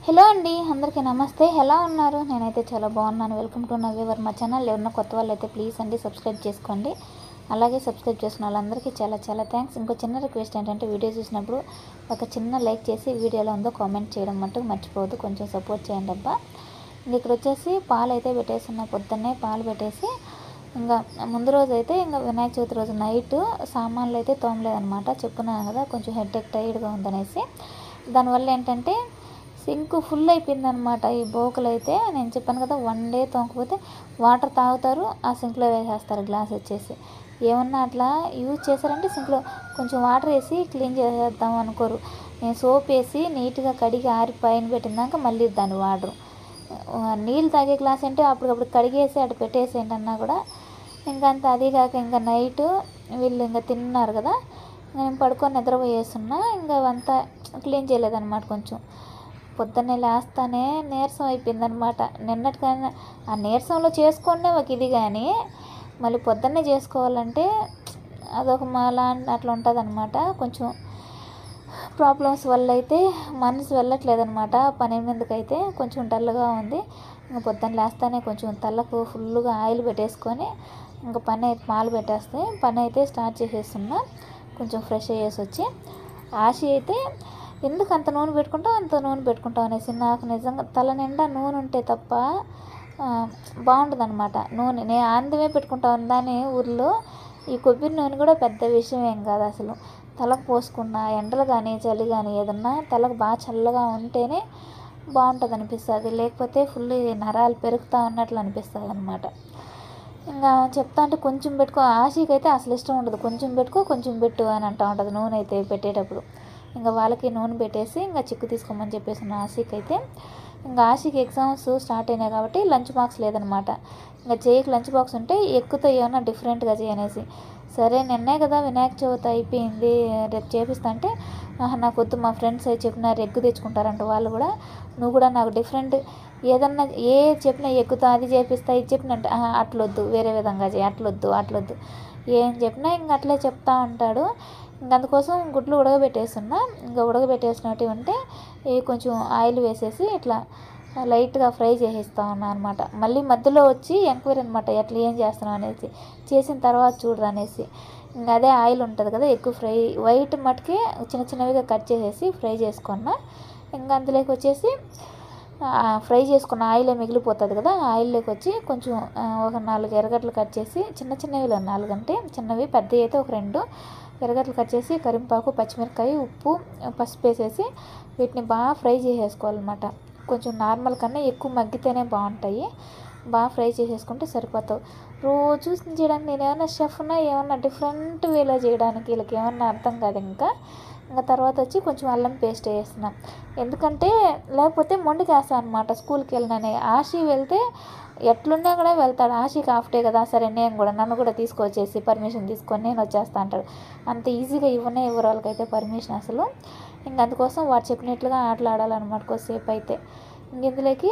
hello అండి అందరికీ నమస్తే ఎలా ఉన్నారు నేనైతే చాలా బాగున్నాను వెల్కమ్ టు నవ్వేవర్ మా ఛానల్ ఎవరన్నా కొత్త వాళ్ళు అయితే ప్లీజ్ అండి సబ్స్క్రైబ్ చేసుకోండి అలాగే సబ్స్క్రైబ్ చేసిన వాళ్ళందరికీ చాలా చాలా థ్యాంక్స్ ఇంకో చిన్న రిక్వెస్ట్ ఏంటంటే వీడియో చూసినప్పుడు ఒక చిన్న లైక్ చేసి వీడియో ఎలా ఉందో కామెంట్ చేయడం మటుకు మర్చిపోవద్దు కొంచెం సపోర్ట్ చేయండి అబ్బా ఇంక ఇక్కడ వచ్చేసి పాలు అయితే పెట్టేస్తున్నా పొద్దున్నే పాలు పెట్టేసి ఇంకా ముందు రోజు అయితే ఇంకా వినాయక చవితి రోజు నైట్ సామాన్లు అయితే తోమలేదనమాట చెప్పున్నాను కదా కొంచెం హెడ్ ఎక్ టైర్డ్గా ఉందనేసి దానివల్ల ఏంటంటే సింక్ ఫుల్ అయిపోయిందనమాట ఈ బోకులు అయితే నేను చెప్పాను కదా వన్ డే తోమకపోతే వాటర్ తాగుతారు ఆ సింక్లో వేసేస్తారు గ్లాస్ వచ్చేసి ఏమన్నా అట్లా యూజ్ చేశారంటే సింక్లో కొంచెం వాటర్ వేసి క్లీన్ చేసేద్దాం అనుకోరు నేను సోప్ వేసి నీట్గా కడిగి ఆరి పైన పెట్టినాక మళ్ళీ దాన్ని వాడరు నీళ్ళు తాగే గ్లాస్ అంటే అప్పటికప్పుడు కడిగేసి అటు పెట్టేసేయండి అన్నా కూడా ఇంకా అంత అది కాక ఇంకా నైట్ వీళ్ళు ఇంకా తిన్నారు కదా నేను పడుకొని నిద్రపోయేస్తున్నా ఇంకా అవంతా క్లీన్ చేయలేదన్నమాట కొంచెం పొద్దున్నే లేస్తానే నీరసం అయిపోయిందనమాట నిన్నటికైనా ఆ నీరసంలో చేసుకునే ఒక ఇది కానీ మళ్ళీ పొద్దున్నే చేసుకోవాలంటే అదొక మాలా అట్లా ఉంటుంది అనమాట కొంచెం ప్రాబ్లమ్స్ వల్ల అయితే మనసు వెళ్ళట్లేదనమాట పని మీదకైతే కొంచెం డల్గా ఉంది ఇంకా పొద్దున్న లేస్తానే కొంచెం తలకు ఫుల్గా ఆయిల్ పెట్టేసుకొని ఇంకా పని అయితే పాలు పెట్టేస్తే పని అయితే స్టార్ట్ చేసేస్తున్నా కొంచెం ఫ్రెష్ అయ్యేసి వచ్చి ఆశి అయితే ఎందుకు అంత నూనె పెట్టుకుంటావు అంత నూనె పెట్టుకుంటావు అనేసి నాకు నిజంగా తల నిండా నూనె ఉంటే తప్ప బాగుంటుంది అనమాట నూనె నేను ఆందమే పెట్టుకుంటాను దాని ఊర్లో ఈ కొబ్బరి నూనె కూడా పెద్ద విషయం ఏం కాదు అసలు తలకు పోసుకున్న ఎండలు కానీ చలి కానీ ఏదన్నా తలకు బాగా చల్లగా ఉంటేనే బాగుంటుంది అనిపిస్తుంది లేకపోతే ఫుల్ నరాలు పెరుగుతూ ఉన్నట్లు అనిపిస్తుంది అనమాట ఇంకా చెప్తా అంటే కొంచెం పెట్టుకో ఆశకైతే అసలు ఇష్టం ఉండదు కొంచెం పెట్టుకో కొంచెం పెట్టు అని అంటూ ఉంటుంది నూనె అయితే పెట్టేటప్పుడు ఇంకా వాళ్ళకి నూనె పెట్టేసి ఇంకా చిక్కు తీసుకోమని చెప్పేసి నా ఆశకి అయితే ఇంకా ఆశకి ఎగ్జామ్స్ స్టార్ట్ అయినాయి కాబట్టి లంచ్ బాక్స్ లేదనమాట ఇంకా చేయికి లంచ్ బాక్స్ ఉంటే ఎక్కుతో ఏమన్నా డిఫరెంట్గా చేయనేసి సరే నిన్నే కదా వినాయక చవితి అయిపోయింది రేపు చేపిస్తా అంటే "ఆహా, నాకు వద్దు మా ఫ్రెండ్స్ అయితే చెప్పినారు ఎగ్గు తెచ్చుకుంటారంట వాళ్ళు కూడా నువ్వు కూడా నాకు డిఫరెంట్ ఏదన్నా ఏ చెప్పినా ఎక్కుతా అది చేపిస్తా ఇది చెప్పినంటే "ఆహా, అట్లొద్దు వేరే విధంగా చేయి అట్లొద్దు అట్లొద్దు ఏం చెప్పినా ఇంక అట్లే చెప్తా ఉంటాడు ఇంక అందుకోసం గుడ్లు ఉడకబెట్టేస్తున్నా ఇంకా ఉడకబెట్టేసినట్టు ఉంటే ఇవి కొంచెం ఆయిల్ వేసేసి ఇట్లా లైట్గా ఫ్రై చేసేస్తా ఉన్నా అనమాట మళ్ళీ మధ్యలో వచ్చి ఎంక్వైరీ అనమాట ఎట్లా ఏం చేస్తున్నావు అనేసి చేసిన తర్వాత చూడరు అనేసి ఇంకా అదే ఆయిల్ ఉంటుంది కదా ఎక్కువ ఫ్రై వైట్ మటుకే చిన్న చిన్నవిగా కట్ చేసేసి ఫ్రై చేసుకున్నా ఇంకా అందులోకి వచ్చేసి ఆ, ఫ్రై చేసుకున్న ఆయిల్ మిగిలిపోతుంది కదా ఆయిల్లోకి వచ్చి కొంచెం ఆ, ఒక నాలుగు ఎర్రగడ్డలు కట్ చేసి చిన్న చిన్నవి నాలుగు అంటే చిన్నవి పెద్దవి అయితే ఒక రెండు ఎర్రగడ్డలు కట్ చేసి కరింపాకు పచ్చిమిరపకాయ ఉప్పు పసుపు వేసేసి వీటిని బాగా ఫ్రై చేసేసుకోవాలన్నమాట కొంచెం నార్మల్ కన్నా ఎక్కువ మగ్గితేనే బాగుంటాయి బాగా ఫ్రై చేసేసుకుంటే సరిపోతావు రోజు చేయడానికి నేను ఏమన్నా షెఫ్నా ఏమన్నా డిఫరెంట్ వేలో చేయడానికి వీళ్ళకి ఏమన్నా అర్థం కాదు ఇంకా ఇంకా తర్వాత వచ్చి కొంచెం అల్లం పేస్ట్ వేస్తున్నాం ఎందుకంటే లేకపోతే మొండికేస్తాను అనమాట స్కూల్కి వెళ్ళిననే ఆశి వెళ్తే ఎట్లున్నా కూడా వెళ్తాడు ఆశికి హాఫ్ డే కదా సరే నేను కూడా నన్ను కూడా తీసుకొచ్చేసి పర్మిషన్ తీసుకొని నేను వచ్చేస్తా అంటాడు అంత ఈజీగా ఇవ్వనే ఇవ్వరు వాళ్ళకైతే పర్మిషన్ అసలు ఇంక అందుకోసం వాడు చెప్పినట్లుగా ఆటలాడాలన్నమాట కొద్దిసేపు అయితే ఇంక ఇందులోకి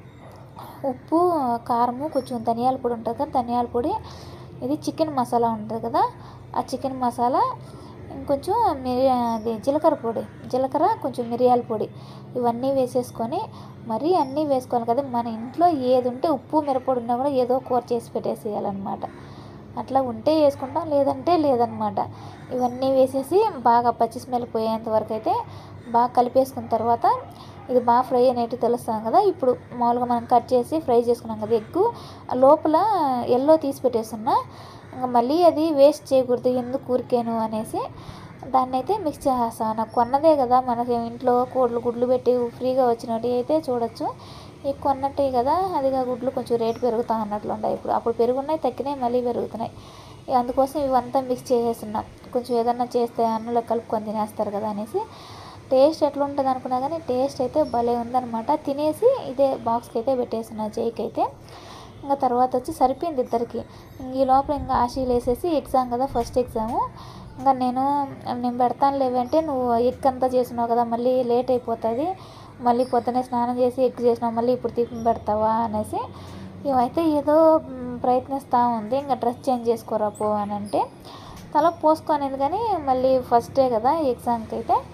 ఉప్పు కారము కొంచెం ధనియాల పొడి ఉంటుంది కదా ధనియాల పొడి ఇది చికెన్ మసాలా ఉంటుంది కదా ఆ చికెన్ మసాలా ఇంకొంచెం మిరి అది జీలకర్ర పొడి జీలకర్ర కొంచెం మిరియాల పొడి ఇవన్నీ వేసేసుకొని మరీ అన్నీ వేసుకోవాలి కదా మన ఇంట్లో ఏది ఉంటే ఉప్పు మిరపొడి ఉన్నా కూడా ఏదో కూర చేసి పెట్టేసేయాలన్నమాట అట్లా ఉంటే వేసుకుంటాం లేదంటే లేదనమాట ఇవన్నీ వేసేసి బాగా పచ్చి స్మెల్ పోయేంత వరకు అయితే బాగా కలిపేసుకున్న తర్వాత ఇది బాగా ఫ్రై అనేటివి తెలుస్తాం కదా ఇప్పుడు మామూలుగా మనం కట్ చేసి ఫ్రై చేసుకున్నాం కదా ఎగ్గు లోపల ఎల్లో తీసి పెట్టేస్తున్నా ఇంకా మళ్ళీ అది వేస్ట్ చేయకూడదు ఎందుకు ఊరికేను అనేసి దాన్ని అయితే మిక్స్ చేసేస్తాను నాకు కొన్నదే కదా మనకి ఇంట్లో కోళ్ళు గుడ్లు పెట్టి ఫ్రీగా వచ్చినట్టు అయితే చూడొచ్చు ఈ కొన్నట్టే కదా అదిగా గుడ్లు కొంచెం రేటు పెరుగుతా ఉన్నట్లు ఉన్నాయి ఇప్పుడు అప్పుడు పెరుగున్నాయి తగ్గినాయి మళ్ళీ పెరుగుతున్నాయి ఇక అందుకోసం ఇవంతా మిక్స్ చేసేస్తున్నాం కొంచెం ఏదన్నా చేస్తే అన్నంలో కలుపుకొని తినేస్తారు కదా అనేసి టేస్ట్ ఎట్లా ఉంటుంది అనుకున్నా కానీ టేస్ట్ అయితే భలే ఉందనమాట తినేసి ఇదే బాక్స్కి అయితే పెట్టేస్తున్నా జైకి అయితే ఇంకా తర్వాత వచ్చి సరిపోయింది ఇద్దరికి ఇంక ఈ లోపల ఇంకా ఆశీలు వేసేసి ఎగ్జామ్ కదా ఫస్ట్ ఎగ్జాము ఇంకా నేను నేను పెడతాను లేవంటే నువ్వు ఎగ్ అంతా చేసినావు కదా మళ్ళీ లేట్ అయిపోతుంది మళ్ళీ పొద్దున్నే స్నానం చేసి ఎగ్ చేసినావు మళ్ళీ ఇప్పుడు టిఫిన్ పెడతావా అనేసి ఇవైతే ఏదో మ్, ప్రయత్నిస్తూ ఉంది ఇంకా డ్రెస్ చేంజ్ చేసుకోరా పో అని అంటే తల పోసుకొనేది కానీ మళ్ళీ ఫస్ట్ డే కదా ఎగ్జామ్కి అయితే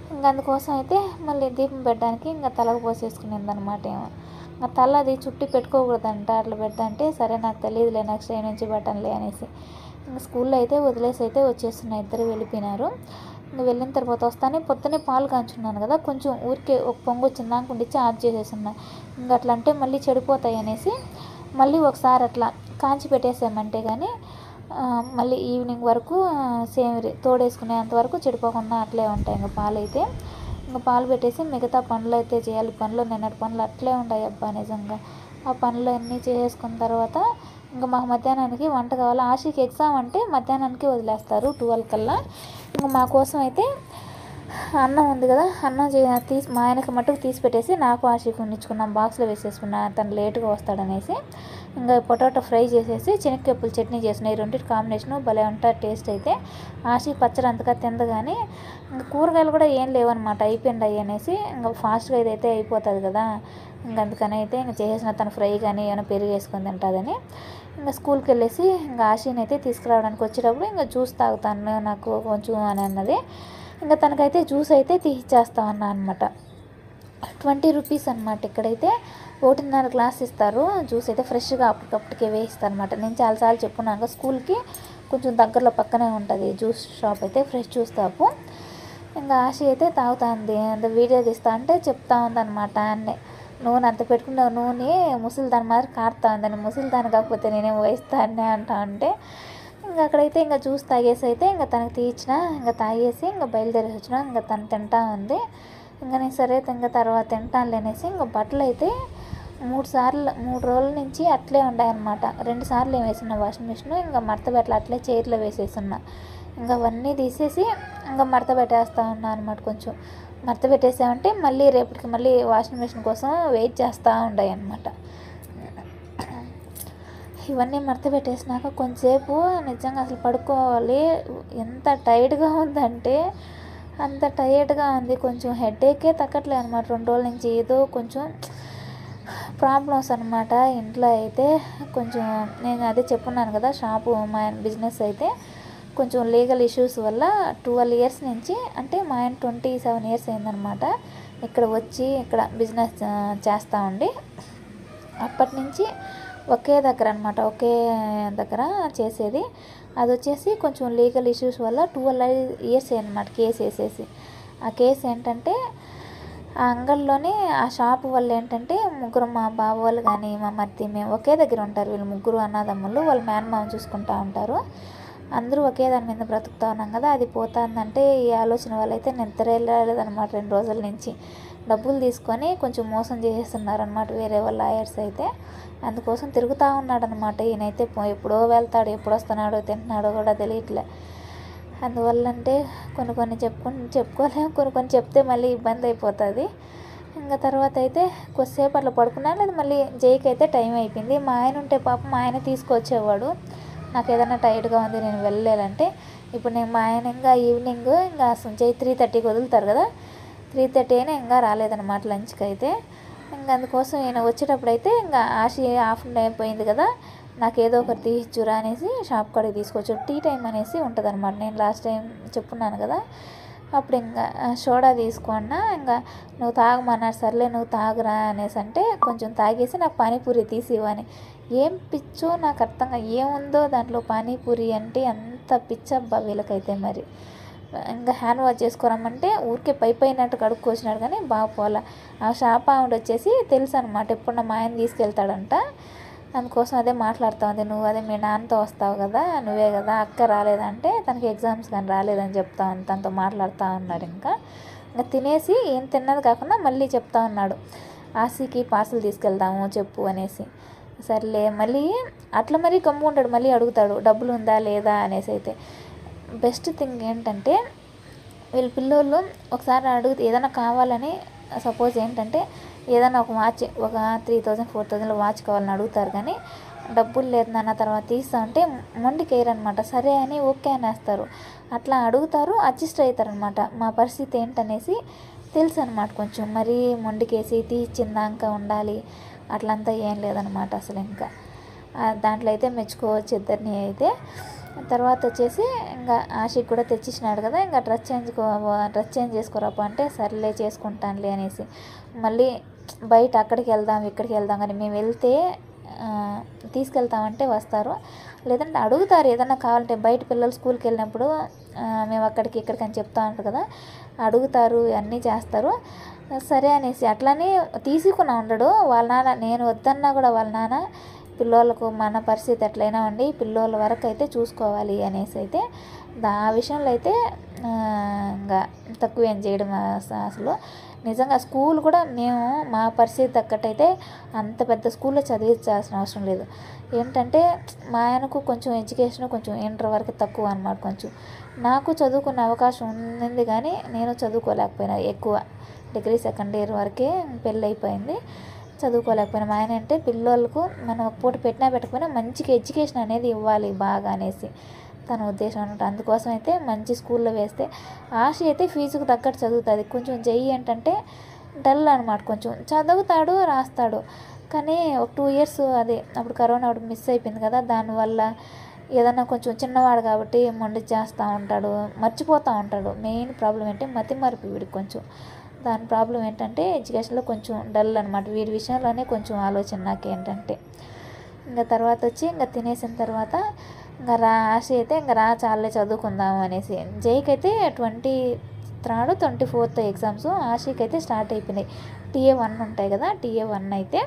ఇంకా అందుకోసం అయితే మళ్ళీ దీపం పెట్టడానికి ఇంకా తలకు పోసేసుకునింది అనమాట ఏమో ఇంకా తల అది చుట్టి పెట్టుకోకూడదంట అట్లా పెడతాంటే సరే నాకు తెలియదులే నెక్స్ట్ డే నుంచి పెట్టనులే అనేసి ఇంకా స్కూల్లో అయితే వదిలేసి అయితే వచ్చేస్తున్నాయి ఇద్దరు వెళ్ళిపోయినారు ఇంకా వెళ్ళిన తర్వాత వస్తానే పొద్దునే పాలు కాంచున్నాను కదా కొంచెం ఊరికే ఒక పొంగు వచ్చింది దానికి ఉండిచ్చి ఆఫ్ చేసేస్తున్నా ఇంకా అట్లా అంటే మళ్ళీ చెడిపోతాయి అనేసి మళ్ళీ ఒకసారి అట్లా కాంచి పెట్టేసామంటే కానీ ఆ, మళ్ళీ ఈవినింగ్ వరకు సేమ్ తోడేసుకునేంత వరకు చెడిపోకుండా అట్లే ఉంటాయి ఇంకా పాలు అయితే ఇంకా పాలు పెట్టేసి మిగతా పనులు అయితే చేయాలి పనులు నిన్నటి పనులు అట్లే ఉంటాయి అబ్బా నిజంగా ఆ పనులు అన్నీ చేసుకున్న తర్వాత ఇంకా మాకు మధ్యాహ్నానికి వంట కావాలి ఆశకి ఎగ్జామ్ అంటే మధ్యాహ్నానికి వదిలేస్తారు ట్వెల్వ్ కల్లా ఇంకా మా కోసం అయితే అన్నం ఉంది కదా అన్నం చే తీసి మా ఆయనకి మట్టుకు తీసి పెట్టేసి నాకు ఆశకి ఉండించుకున్నాం బాక్స్లో వేసేసుకున్నా తను లేటుగా వస్తాడనేసి ఇంకా పొటాటో ఫ్రై చేసేసి శనగపప్పులు చట్నీ చేసిన ఈ రెండింటి కాంబినేషన్ భలే ఉంటుంది టేస్ట్ అయితే ఆశి పచ్చడి అంతగా తింది కానీ ఇంకా కూరగాయలు కూడా ఏం లేవన్నమాట అయిపోయింది అనేసి ఇంకా ఫాస్ట్గా ఇదైతే అయిపోతుంది కదా ఇంకా అందుకని అయితే ఇంకా చేసేసిన తను ఫ్రై కానీ ఏమైనా పెరుగు వేసుకొని తింటుందని ఇంకా స్కూల్కి వెళ్ళేసి ఇంకా ఆశీని అయితే తీసుకురావడానికి వచ్చేటప్పుడు ఇంకా జ్యూస్ తాగుతాను నాకు కొంచెం అని అన్నది ఇంకా తనకైతే జ్యూస్ అయితే తీసిచ్చేస్తా ఉన్నా అనమాట ట్వంటీ రూపీస్ అనమాట ఇక్కడైతే ఒకటిన్నర గ్లాస్ ఇస్తారు జ్యూస్ అయితే ఫ్రెష్గా అప్పటికప్పటికే వేయిస్తారు అనమాట నేను చాలాసార్లు చెప్పున్నాను కదా, స్కూల్కి కొంచెం దగ్గరలో పక్కనే ఉంటుంది జ్యూస్ షాప్ అయితే ఫ్రెష్ జ్యూస్ తాపు ఇంకా ఆశ అయితే తాగుతుంది అంత వీడియో తీస్తా అంటే చెప్తా ఉందన్నమాట అన్నీ నూనె అంత పెట్టుకున్న నూనె ముసలి దాని మాదిరి కారుతా ఉందని ముసలి దాని కాకపోతే నేనేం వహిస్తానే అంటా ఉంటే ఇంకా అక్కడైతే ఇంకా జ్యూస్ తాగేసి అయితే ఇంకా తనకి తీయించిన ఇంకా తాగేసి ఇంకా బయలుదేరేసి వచ్చిన ఇంకా తను తింటా ఉంది ఇంకా నేను సరే ఇంకా తర్వాత తింటాను అనేసి ఇంకా బట్టలు అయితే మూడు సార్లు మూడు రోజుల నుంచి అట్లే ఉన్నాయన్నమాట రెండు సార్లు ఏం వేసిన వాషింగ్ మిషన్ ఇంకా మడత పెట్టలు అట్లే చైర్లో వేసేస్తున్నా ఇంకా అవన్నీ తీసేసి ఇంకా మడత పెట్టేస్తా ఉన్నా అనమాట కొంచెం మడత పెట్టేసామంటే మళ్ళీ రేపటికి మళ్ళీ వాషింగ్ మిషన్ కోసం వెయిట్ చేస్తూ ఉండాయి అనమాట ఇవన్నీ మడత పెట్టేసినాక కొంచెంసేపు నిజంగా అసలు పడుకోవాలి ఎంత టైర్డ్గా ఉందంటే అంత టైర్డ్గా ఉంది కొంచెం హెడేకే తగ్గట్లేదు అనమాట రెండు రోజుల నుంచి ఏదో కొంచెం ప్రాబ్లమ్స్ అనమాట ఇంట్లో అయితే కొంచెం నేను అదే చెప్పున్నాను కదా షాపు మా బిజినెస్ అయితే కొంచెం లీగల్ ఇష్యూస్ వల్ల ట్వెల్వ్ ఇయర్స్ నుంచి అంటే మా ఆయన ట్వంటీ సెవెన్ ఇయర్స్ అయిందనమాట ఇక్కడ వచ్చి ఇక్కడ బిజినెస్ చేస్తూ ఉండి అప్పటి నుంచి ఒకే దగ్గర అనమాట ఒకే దగ్గర చేసేది అది వచ్చేసి కొంచెం లీగల్ ఇష్యూస్ వల్ల ట్వెల్వ్ ఇయర్స్ అనమాట కేసు వేసేసి ఆ కేసు ఏంటంటే ఆ అంగడిలోనే ఆ షాప్ వాళ్ళు ఏంటంటే ముగ్గురు మా బావ వాళ్ళు కానీ మా మరిది మేము ఒకే దగ్గర ఉంటారు వీళ్ళు ముగ్గురు అన్నదమ్ములు వాళ్ళ మేనమామ చూసుకుంటా ఉంటారు అందరూ ఒకే దాని మీద బ్రతుకుతా ఉన్నాం కదా అది పోతుందంటే ఈ ఆలోచన వల్ల అయితే నిద్ర వెళ్ళలేదన్నమాట రెండు రోజుల నుంచి డబ్బులు తీసుకొని కొంచెం మోసం చేసేస్తున్నారు అనమాట వేరే వాళ్ళ లాయర్స్ అయితే అందుకోసం తిరుగుతూ ఉన్నాడు అనమాట ఈయనైతే పో- ఎప్పుడో వెళ్తాడు ఎప్పుడు వస్తున్నాడో తింటున్నాడో కూడా తెలియట్లే అందువల్ల అంటే కొన్ని కొన్ని చెప్పుకొని చెప్పుకోలేము కొన్ని కొన్ని చెప్తే మళ్ళీ ఇబ్బంది అయిపోతుంది ఇంకా తర్వాత అయితే కొద్దిసేపు అట్లా పడుకున్నాను లేదు మళ్ళీ జైకి అయితే టైం అయిపోయింది మా ఆయన ఉంటే పాపం మా ఆయన తీసుకొచ్చేవాడు నాకు ఏదైనా టైర్డ్గా ఉంది నేను వెళ్ళలేదంటే ఇప్పుడు నేను మా ఆయన ఇంకా ఈవినింగ్ ఇంకా అసలు జై త్రీ థర్టీకి వదులుతారు కదా త్రీ థర్టీ అయినా ఇంకా రాలేదన్నమాట లంచ్కి అయితే ఇంకా అందుకోసం ఈయన వచ్చేటప్పుడు అయితే ఇంకా ఆశి హాఫ్ డే అయిపోయింది కదా నాకు ఏదో ఒకటి తీసిచ్చురా అనేసి షాప్ కాడికి తీసుకొచ్చు టీ టైం అనేసి ఉంటుంది అనమాట నేను లాస్ట్ టైం చెప్పున్నాను కదా అప్పుడు ఇంకా ఆ, సోడా తీసుకున్నా ఇంకా నువ్వు తాగమన్నారు సర్లే నువ్వు తాగురా అనేసి అంటే కొంచెం తాగేసి నాకు పానీపూరి తీసి ఇవ్వని ఏం పిచ్చో నాకు అర్థంగా ఏముందో దాంట్లో పానీపూరి అంటే అంత పిచ్చబ్బా వీళ్ళకైతే మరి ఇంకా హ్యాండ్ వాష్ చేసుకోరమ్మంటే ఊరికే పై పైనట్టు కడుక్కొచ్చినాడు కానీ బాగా పోలా ఆ షాప్ ఆవిడ వచ్చేసి తెలుసు అనమాట ఎప్పుడు మా ఆయన తీసుకెళ్తాడంట అందుకోసం అదే మాట్లాడుతా ఉంది నువ్వు అదే మీ నాన్నతో వస్తావు కదా నువ్వే కదా అక్క రాలేదంటే తనకి ఎగ్జామ్స్ కానీ రాలేదని చెప్తా ఉంది తనతో మాట్లాడుతూ ఉన్నాడు ఇంకా ఇంకా తినేసి ఏం తిన్నది కాకుండా మళ్ళీ చెప్తా ఉన్నాడు ఆశీకి పార్సల్ తీసుకెళ్దాము చెప్పు అనేసి సర్లే మళ్ళీ అట్లా మరీ గమ్ము ఉంటాడు మళ్ళీ అడుగుతాడు డబ్బులు ఉందా లేదా అనేసి అయితే బెస్ట్ థింగ్ ఏంటంటే వీళ్ళ పిల్లోళ్ళు ఒకసారి అడుగు ఏదైనా కావాలని సపోజ్ ఏంటంటే ఏదైనా ఒక వాచ్ ఒక త్రీ థౌజండ్ ఫోర్ థౌజండ్లో వాచ్ కావాలని అడుగుతారు కానీ డబ్బులు లేదు నాన్న తర్వాత తీస్తా అంటే మొండికేయరు అనమాట సరే అని ఓకే అనేస్తారు అట్లా అడుగుతారు అడ్జస్ట్ అవుతారు అనమాట మా పరిస్థితి ఏంటనేసి తెలుసు అనమాట కొంచెం మరీ మొండికేసి తీయించిందాక ఉండాలి అట్లంతా ఏం లేదనమాట అసలు ఇంకా ఆ, దాంట్లో అయితే మెచ్చుకోవచ్చు ఇద్దరిని అయితే తర్వాత వచ్చేసి ఇంకా ఆశిక్ కూడా తెచ్చిచ్చినాడు కదా ఇంకా డ్రెస్ చేంజ్ డ్రెస్ చేంజ్ చేసుకోరాపా అంటే సర్లే చేసుకుంటానులే అనేసి మళ్ళీ బయట అక్కడికి వెళ్దాం ఇక్కడికి వెళ్దాం కానీ మేము వెళ్తే ఆ, తీసుకెళ్తామంటే వస్తారు లేదంటే అడుగుతారు ఏదన్నా కావాలంటే బయట పిల్లలు స్కూల్కి వెళ్ళినప్పుడు ఆ, మేము అక్కడికి ఇక్కడికి అని చెప్తా ఉంటారు కదా అడుగుతారు అన్నీ చేస్తారు సరే అనేసి అట్లానే తీసుకున్నా ఉండడు వాళ్ళ నాన్న నేను వద్దన్నా కూడా వాళ్ళ నాన్న పిల్లోళ్ళకు మన పరిస్థితి ఎట్లయినా ఉండి పిల్లోళ్ళ వరకు అయితే చూసుకోవాలి అనేసి అయితే దా ఆ విషయంలో అయితే ఆ, ఇంకా తక్కువ ఏం చేయడం అస- అసలు నిజంగా స్కూల్ కూడా మేము మా పరిస్థితి తగ్గట్టయితే అంత పెద్ద స్కూల్లో చదివించాల్సిన అవసరం లేదు ఏంటంటే మా ఆయనకు కొంచెం ఎడ్యుకేషన్ కొంచెం ఇంటర్ వరకు తక్కువ అనమాట కొంచెం నాకు చదువుకునే అవకాశం ఉంది కానీ నేను చదువుకోలేకపోయినా ఎక్కువ డిగ్రీ సెకండ్ ఇయర్ వరకే పెళ్ళి అయిపోయింది చదువుకోలేకపోయినా మా ఆయన అంటే పిల్లలకు మనం ఒక పూట పెట్టినా పెట్టకపోయినా మంచిగా ఎడ్యుకేషన్ అనేది ఇవ్వాలి బాగా అనేసి తన ఉద్దేశం అనమాట అందుకోసం అయితే మంచి స్కూల్లో వేస్తే ఆశ అయితే ఫీజుకు తగ్గట్టు చదువుతుంది కొంచెం జై ఏంటంటే డల్ అనమాట కొంచెం చదువుతాడు రాస్తాడు కానీ ఒక టూ ఇయర్స్ అదే అప్పుడు కరోనా అప్పుడు మిస్ అయిపోయింది కదా దానివల్ల ఏదన్నా కొంచెం చిన్నవాడు కాబట్టి మొండి చేస్తూ ఉంటాడు మర్చిపోతూ ఉంటాడు మెయిన్ ప్రాబ్లం ఏంటంటే మతి మరపు వీడికి కొంచెం దాని ప్రాబ్లం ఏంటంటే ఎడ్యుకేషన్లో కొంచెం డల్ అనమాట వీడి విషయంలోనే కొంచెం ఆలోచన నాకేంటంటే ఇంకా తర్వాత వచ్చి ఇంకా తినేసిన తర్వాత ఇంకా రా ఆశ అయితే ఇంకా రా చాలే చదువుకుందాం అనేసి జైకి అయితే twenty third twenty fourth exams ఆశకి అయితే స్టార్ట్ అయిపోయినాయి టీఏ వన్ ఉంటాయి కదా టీఏ వన్ అయితే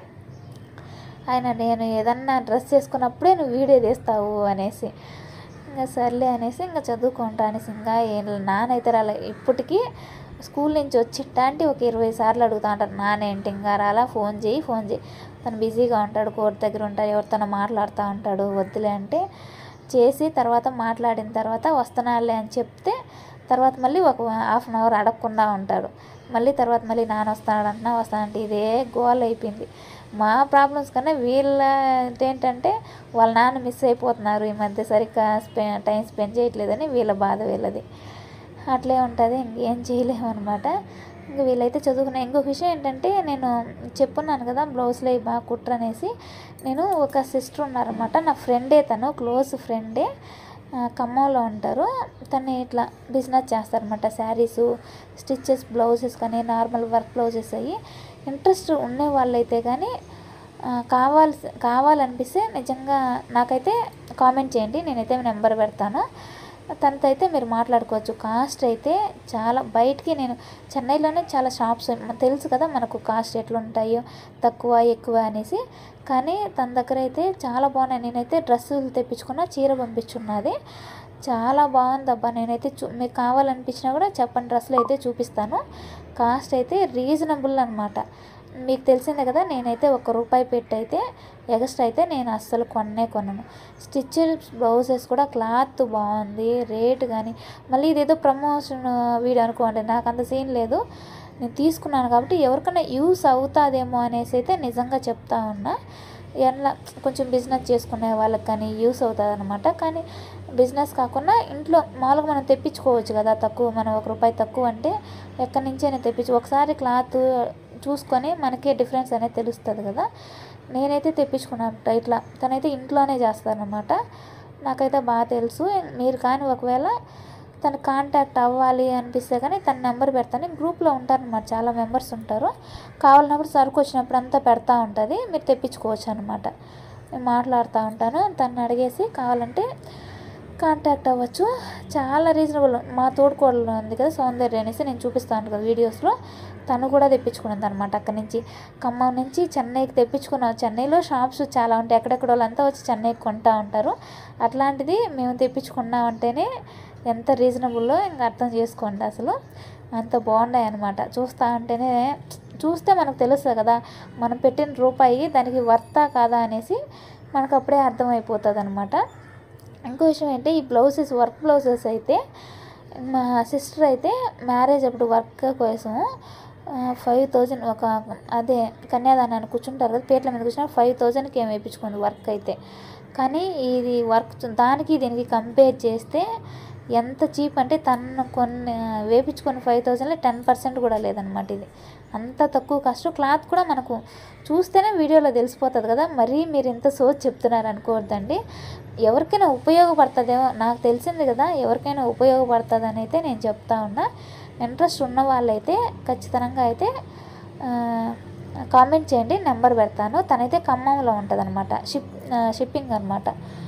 ఆయన నేను ఏదన్నా డ్రెస్ చేసుకున్నప్పుడే నువ్వు వీడియో తీస్తావు అనేసి ఇంకా సర్లే అనేసి ఇంకా చదువుకుంటా అనేసి ఇంకా ఏం నానైతే రాలే ఇప్పటికీ స్కూల్ నుంచి వచ్చిట్టాంటి ఒక ఇరవై సార్లు అడుగుతా ఉంటారు నానేంటి ఇంకా రాలా ఫోన్ చేయి ఫోన్ చేయి తను బిజీగా ఉంటాడు కోర్టు దగ్గర ఉంటాడు ఎవరితోనో మాట్లాడుతూ ఉంటాడు వద్దులే అంటే చేసి తర్వాత మాట్లాడిన తర్వాత వస్తున్నాలే అని చెప్తే తర్వాత మళ్ళీ ఒక హాఫ్ అన్ అవర్ అడగకుండా ఉంటాడు మళ్ళీ తర్వాత మళ్ళీ నాన్న వస్తాడంటున్నా వస్తానంటే ఇదే గోల్ అయిపోయింది మా ప్రాబ్లమ్స్ కన్నా వీళ్ళ ఏంటంటే వాళ్ళ నాన్న మిస్ అయిపోతున్నారు ఈ మధ్య సరిగ్గా స్పె టైం స్పెండ్ చేయట్లేదని వీళ్ళ బాధ వీళ్ళది అట్లే ఉంటుంది ఇంకేం చేయలేము అనమాట ఇంకా వీళ్ళైతే చదువుకున్న ఇంకొక విషయం ఏంటంటే నేను చెప్పున్నాను కదా బ్లౌజ్లో ఇవి బాగా కుట్రనేసి నేను ఒక సిస్టర్ ఉన్నారన్నమాట నా ఫ్రెండే తను క్లోజ్ ఫ్రెండే ఆ, ఖమ్మంలో ఉంటారు తను ఇట్లా బిజినెస్ చేస్తారనమాట శారీసు స్టిచ్చెస్ బ్లౌజెస్ కానీ నార్మల్ వర్క్ బ్లౌజెస్ అయ్యి ఇంట్రెస్ట్ ఉండే వాళ్ళైతే కానీ ఆ, కావాల్సి కావాలనిపిస్తే నిజంగా నాకైతే కామెంట్ చేయండి నేనైతే నెంబర్ పెడతాను తనతో అయితే మీరు మాట్లాడుకోవచ్చు కాస్ట్ అయితే చాలా బయటికి నేను చెన్నైలోనే చాలా షాప్స్ తెలుసు కదా మనకు కాస్ట్ ఎట్లా ఉంటాయో తక్కువ ఎక్కువ అనేసి కానీ తన దగ్గర అయితే చాలా బాగున్నాయి నేనైతే డ్రెస్సులు తెప్పించుకున్న చీర పంపించున్నది చాలా బాగుంది అబ్బా నేనైతే చూ మీకు కావాలనిపించినా కూడా చెప్పండి డ్రెస్సులు అయితే చూపిస్తాను కాస్ట్ అయితే రీజనబుల్ అనమాట మీకు తెలిసిందే కదా నేనైతే ఒక రూపాయి పెట్టి అయితే ఎక్స్ట్రా అయితే నేను అస్సలు కొన్నే కొనను స్టిచ్డ్ బ్లౌజెస్ కూడా క్లాత్ బాగుంది రేట్ కానీ మళ్ళీ ఇదేదో ప్రమోషన్ వీడియో అనుకోండి నాకు అంత సీన్ లేదు నేను తీసుకున్నాను కాబట్టి ఎవరికైనా యూస్ అవుతుందేమో అనేసి అయితే నిజంగా చెప్తా ఉన్నా ఎలా కొంచెం బిజినెస్ చేసుకునే వాళ్ళకి కానీ యూస్ అవుతుంది అనమాట కానీ బిజినెస్ కాకుండా ఇంట్లో మామూలుగా మనం తెప్పించుకోవచ్చు కదా తక్కువ మనం ఒక రూపాయి తక్కువ అంటే ఎక్కడి నుంచైనా తెప్పించు ఒకసారి క్లాత్ చూసుకొని మనకే డిఫరెన్స్ అనేది తెలుస్తుంది కదా నేనైతే తెప్పించుకున్నాను ఇట్లా తనైతే ఇంట్లోనే చేస్తారనమాట నాకైతే బాగా తెలుసు మీరు కానీ ఒకవేళ తను కాంటాక్ట్ అవ్వాలి అనిపిస్తే కానీ తన నెంబర్ పెడతాను గ్రూప్లో ఉంటారనమాట చాలా మెంబర్స్ ఉంటారు కావాలన్నప్పుడు సరుకు వచ్చినప్పుడు అంతా పెడతా ఉంటుంది మీరు తెప్పించుకోవచ్చు అనమాట నేను మాట్లాడుతూ ఉంటాను తను అడిగేసి కావాలంటే కాంటాక్ట్ అవ్వచ్చు చాలా రీజనబుల్ మా తోడుకోడలు ఉంది కదా సౌందర్య అనేసి నేను చూపిస్తాను కదా వీడియోస్లో తను కూడా తెప్పించుకున్నది అనమాట అక్కడి నుంచి ఖమ్మం నుంచి చెన్నైకి తెప్పించుకున్నాం చెన్నైలో షాప్స్ చాలా ఉంటాయి ఎక్కడెక్కడ వాళ్ళంతా వచ్చి చెన్నైకి కొంటా ఉంటారు అట్లాంటిది మేము తెప్పించుకున్నాం అంటేనే ఎంత రీజనబుల్లో ఇంకా అర్థం చేసుకోండి అసలు అంత బాగున్నాయి అనమాట చూస్తూ ఉంటేనే చూస్తే మనకు తెలుస్తుంది కదా మనం పెట్టిన రూపాయి దానికి వర్తా కాదా అనేసి మనకు అప్పుడే అర్థమైపోతుంది అనమాట ఇంకో విషయం ఏంటి ఈ బ్లౌజెస్ వర్క్ బ్లౌజెస్ అయితే మా సిస్టర్ అయితే మ్యారేజ్ అప్పుడు వర్క్ కోసం ఫైవ్ థౌజండ్ ఒక అదే కన్యాదానాన్ని కూర్చుంటారు కదా పేట్ల మీద కూర్చున్న ఫైవ్ థౌజండ్కి ఏం వేయించుకుంది వర్క్ అయితే కానీ ఇది వర్క్ చు- దానికి దీనికి కంపేర్ చేస్తే ఎంత చీప్ అంటే తను కొన్ని వేపించుకొని ఫైవ్ థౌజండ్లో టెన్ పర్సెంట్ కూడా లేదనమాట ఇది అంత తక్కువ కాస్ట్ క్లాత్ కూడా మనకు చూస్తేనే వీడియోలో తెలిసిపోతుంది కదా మరీ మీరు ఇంత సోచ్ చెప్తున్నారు అనుకోవద్దండి ఎవరికైనా ఉపయోగపడుతుందేమో నాకు తెలిసింది కదా ఎవరికైనా ఉపయోగపడుతుందని అయితే నేను చెప్తా ఉన్నా ఇంట్రెస్ట్ ఉన్న వాళ్ళైతే ఖచ్చితంగా అయితే కామెంట్ చేయండి నెంబర్ పెడతాను తనైతే ఖమ్మంలో ఉంటుంది అనమాట షిప్ షిప్పింగ్ అనమాట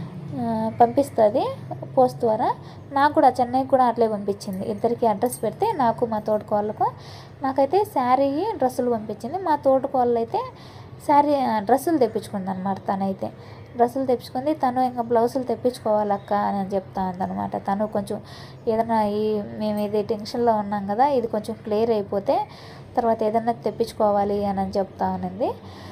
పంపిస్తుంది పోస్ట్ ద్వారా నాకు కూడా చెన్నైకి కూడా అట్లే పంపించింది ఇద్దరికి అడ్రస్ పెడితే నాకు మా తోడుకోళ్ళకు నాకైతే శారీ డ్రెస్సులు పంపించింది మా తోడుకోళ్ళు అయితే శారీ డ్రెస్సులు తెప్పించుకుంది అనమాట తనైతే డ్రెస్సులు తెప్పించుకుంది తను ఇంకా బ్లౌజులు తెప్పించుకోవాలక్క అని చెప్తా ఉందనమాట తను కొంచెం ఏదైనా ఈ మేము ఇది టెన్షన్లో ఉన్నాం కదా ఇది కొంచెం క్లియర్ అయిపోతే తర్వాత ఏదైనా తెప్పించుకోవాలి అని చెప్తా ఉన్నది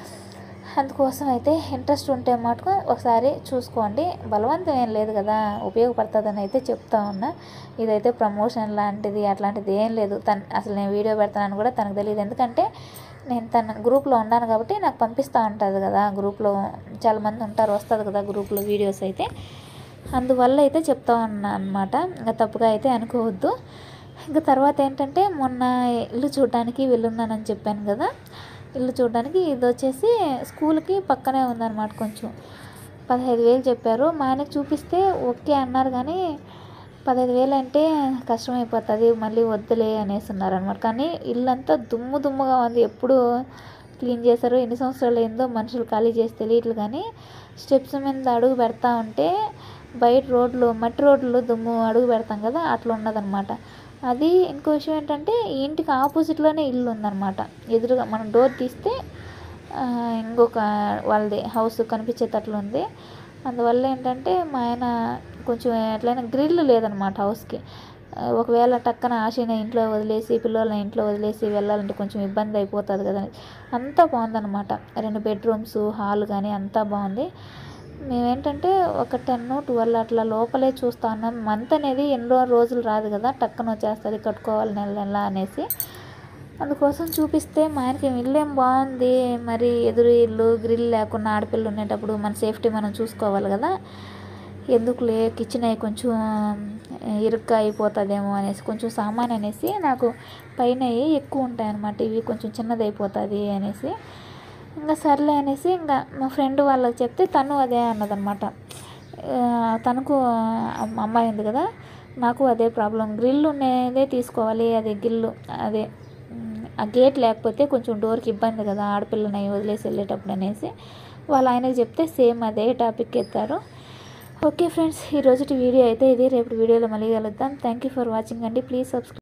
అందుకోసం అయితే ఇంట్రెస్ట్ ఉంటే మటుకు ఒకసారి చూసుకోండి బలవంతం ఏం లేదు కదా ఉపయోగపడుతుందని అయితే చెప్తా ఉన్నా ఇదైతే ప్రమోషన్ లాంటిది అట్లాంటిది ఏం లేదు తను అసలు నేను వీడియో పెడతానని కూడా తనకు తెలియదు ఎందుకంటే నేను తన గ్రూప్లో ఉన్నాను కాబట్టి నాకు పంపిస్తూ ఉంటుంది కదా గ్రూప్లో చాలామంది ఉంటారు వస్తుంది కదా గ్రూప్లో వీడియోస్ అయితే అందువల్ల అయితే చెప్తా ఉన్నా అనమాట ఇంకా తప్పుగా అయితే అనుకోవద్దు ఇంకా తర్వాత ఏంటంటే మొన్న ఇల్లు చూడడానికి వెళ్ళున్నానని చెప్పాను కదా ఇల్లు చూడడానికి ఇది వచ్చేసి స్కూల్కి పక్కనే ఉందన్నమాట కొంచెం పదహైదు వేలు చెప్పారు మా ఆయనకి చూపిస్తే ఓకే అన్నారు కానీ పదహైదు వేలు అంటే కష్టమైపోతుంది మళ్ళీ వద్దులే అనేసి ఉన్నారనమాట కానీ ఇల్లంతా దుమ్ము దుమ్ముగా ఉంది ఎప్పుడు క్లీన్ చేశారు ఎన్ని సంవత్సరాలు ఏందో మనుషులు ఖాళీ చేసి తెలియట్లు కానీ స్టెప్స్ మీద అడుగు పెడతా ఉంటే బయట రోడ్లు మట్టి రోడ్లు దుమ్ము అడుగు పెడతాం కదా అట్లా ఉన్నదనమాట అది ఇంకో విషయం ఏంటంటే ఈ ఇంటికి ఆపోజిట్లోనే ఇల్లు ఉందన్నమాట ఎదురుగా మనం డోర్ తీస్తే ఆ, ఇంకొక వాళ్ళది హౌస్ కనిపించేటట్లు ఉంది అందువల్ల ఏంటంటే మా ఆయన కొంచెం ఎట్లయినా గ్రిల్ లేదనమాట హౌస్కి ఆ, ఒకవేళ టక్కన ఆశని ఇంట్లో వదిలేసి పిల్లల్ని ఇంట్లో వదిలేసి వెళ్ళాలంటే కొంచెం ఇబ్బంది అయిపోతుంది కదా అంతా బాగుందన్నమాట రెండు బెడ్రూమ్స్ హాల్ కానీ అంతా బాగుంది మేమేంటంటే ఒక టెన్ ట్వెల్వ్ అట్లా లోపలే చూస్తా ఉన్నాం మంత్ అనేది ఎన్నో రోజులు రాదు కదా టక్కన వచ్చేస్తుంది కట్టుకోవాలి నెల నెల అనేసి అందుకోసం చూపిస్తే మా ఆయనకి ఇల్లు ఏం బాగుంది మరి ఎదురు ఇల్లు గ్రిల్ లేకుండా ఆడపిల్లలు ఉండేటప్పుడు మన సేఫ్టీ మనం చూసుకోవాలి కదా ఎందుకులే కిచెన్ అయి కొంచెం ఇరుక్క అయిపోతుందేమో అనేసి కొంచెం సామాన్ అనేసి నాకు పైన ఎక్కువ ఉంటాయి అన్నమాట ఇవి కొంచెం చిన్నది అయిపోతుంది అనేసి ఇంకా సర్లే అనేసి ఇంకా మా ఫ్రెండ్ వాళ్ళకి చెప్తే తను అదే అన్నదన్నమాట ఆ, తనకు అమ్- అమ్మాయి ఉంది కదా నాకు అదే ప్రాబ్లం గ్రిల్ ఉండేదే తీసుకోవాలి అది గిల్లు అదే ఉమ్, ఆ గేట్ లేకపోతే కొంచెం డోర్కి ఇబ్బంది కదా ఆడపిల్లని వదిలేసి వెళ్ళేటప్పుడు అనేసి వాళ్ళ ఆయనకి చెప్తే సేమ్ అదే టాపిక్ ఎత్తారు ఓకే ఫ్రెండ్స్ ఈ రోజుటి వీడియో అయితే ఇది రేపు వీడియోలో మళ్ళీ కలుద్దాం థ్యాంక్ యూ ఫర్ వాచింగ్ అండి ప్లీజ్ సబ్స్క్రైబ్